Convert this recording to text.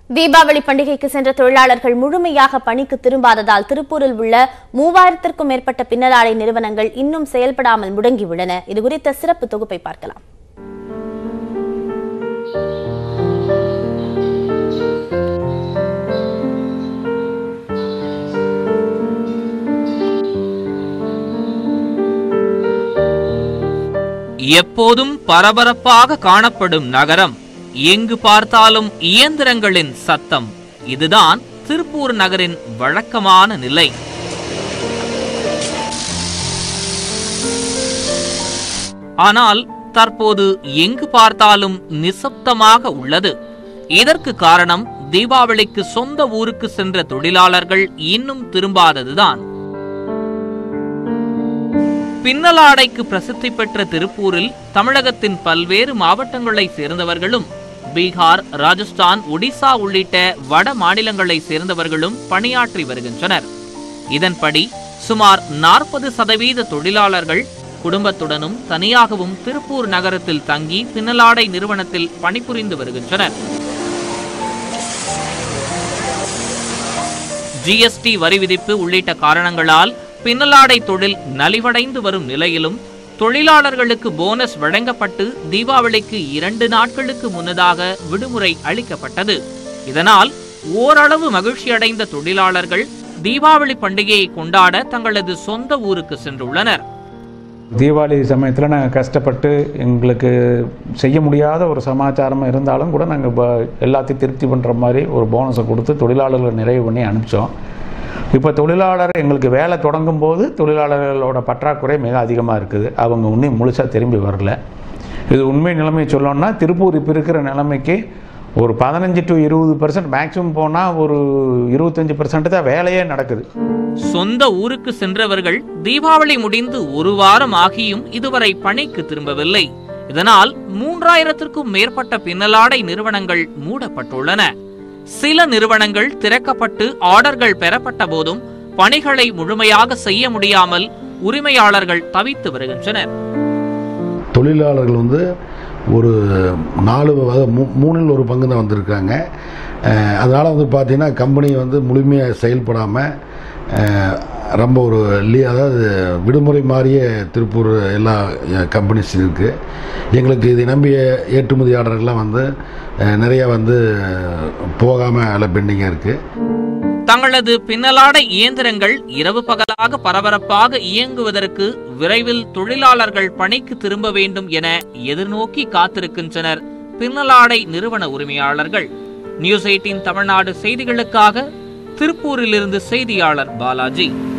தீபாவளி பண்டிகைக்கு சென்ற தொழிலாளர்கள் முழுமையாக பணிக்கு திரும்பாததால் திருப்பூரில் உள்ள மூவாயிரத்திற்கும் மேற்பட்ட பின்னலாடை நிறுவனங்கள் இன்னும் செயல்படாமல் முடங்கியுள்ளன இது குறித்த சிறப்பு தொகுப்பை பார்க்கலாம் எப்போதும் பரபரப்பாக காணப்படும் நகரம் எங்கு பார்த்தாலும் இயந்திரங்களின் சத்தம் இதுதான் திருப்பூர் நகரின் வழக்கமான நிலை ஆனால் தற்போது எங்கு பார்த்தாலும் நிசப்தமாக உள்ளது இதற்கு காரணம் தீபாவளிக்கு சொந்த ஊருக்கு சென்ற தொழிலாளர்கள் இன்னும் திரும்பாததுதான் பின்னலாடைக்கு பிரசித்தி பெற்ற திருப்பூரில் தமிழகத்தின் பல்வேறு மாவட்டங்களை சேர்ந்தவர்களும் பீகார் ராஜஸ்தான் ஒடிசா உள்ளிட்ட வட மாநிலங்களை சேர்ந்தவர்களும் பணியாற்றி வருகின்றனர் இதன்படி சுமார் நாற்பது சதவீத தொழிலாளர்கள் குடும்பத்துடனும் தனியாகவும் திருப்பூர் நகரத்தில் தங்கி பின்னலாடை நிறுவனத்தில் பணிபுரிந்து வருகின்றனர் ஜிஎஸ்டி வரி விதிப்பு உள்ளிட்ட காரணங்களால் பின்னலாடை தொழில் நலிவடைந்து வரும் நிலையிலும் தொழிலாளர்களுக்கு போனஸ் வழங்கப்பட்டு தீபாவளிக்கு இரண்டு நாட்களுக்கு முன்னதாக விடுமுறை அளிக்கப்பட்டது இதனால் ஓரளவு மகிழ்ச்சியடைந்த தொழிலாளர்கள் தீபாவளி பண்டிகையை கொண்டாட தங்களது சொந்த ஊருக்கு சென்றுள்ளனர் தீபாவளி சமயத்தில் நாங்கள் கஷ்டப்பட்டு எங்களுக்கு செய்ய முடியாத ஒரு சமாச்சாரம் இருந்தாலும் கூட நாங்கள் இப்போ எல்லாத்தையும் திருப்தி பண்ணுற மாதிரி ஒரு போனஸை கொடுத்து தொழிலாளர்களை நிறைவு பண்ணி அனுப்பிச்சோம் இப்போ தொழிலாளர் எங்களுக்கு வேலை தொடங்கும் போது தொழிலாளர்களோட பற்றாக்குறை மிக அதிகமாக இருக்குது அவங்க இன்னும் முழுசாக திரும்பி வரல இது உண்மை நிலைமை சொல்லணும்னா திருப்பூர் இப்போ இருக்கிற நிலைமைக்கு ஒரு பதினஞ்சு டு இருபது பர்சன்ட் மேக்ஸிமம் போனால் ஒரு இருபத்தஞ்சி பர்சன்ட் தான் வேலையே நடக்குது சொந்த ஊருக்கு சென்றவர்கள் தீபாவளி முடிந்து ஒரு வாரம் ஆகியும் இதுவரை பணிக்கு திரும்பவில்லை இதனால் மூன்றாயிரத்திற்கும் மேற்பட்ட பின்னலாடை நிறுவனங்கள் மூடப்பட்டுள்ளன சில நிறுவனங்கள் திறக்கப்பட்டு ஆர்டர்கள் பெறப்பட்ட போதும் பணிகளை முழுமையாக செய்ய முடியாமல் உரிமையாளர்கள் தவித்து வருகின்றனர் தொழிலாளர்கள் வந்து ஒரு நாலு வகை மூ- மூணில் ஒரு பங்கு தான் வந்திருக்காங்க அதனால் வந்து பார்த்திங்கன்னா கம்பெனி வந்து முழுமையாக செயல்படாமல் ரொம்ப ஒரு லீ அதாவது விடுமுறை மாதிரியே திருப்பூர் எல்லா கம்பெனிஸ் இருக்குது எங்களுக்கு இதை நம்பிய ஏற்றுமதி ஆர்டர்கள்லாம் வந்து அஹ், நிறையா வந்து போகாமல் அதில் பெண்டிங்காக இருக்குது தங்களது பின்னலாடை இயந்திரங்கள் இரவு பகலாக பரபரப்பாக இயங்குவதற்கு விரைவில் தொழிலாளர்கள் பணிக்கு திரும்ப வேண்டும் என எதிர்நோக்கி காத்திருக்கின்றனர் பின்னலாடை நிறுவன உரிமையாளர்கள் நியூஸ் எயிட்டின் தமிழ்நாடு செய்திகளுக்காக திருப்பூரிலிருந்து செய்தியாளர் பாலாஜி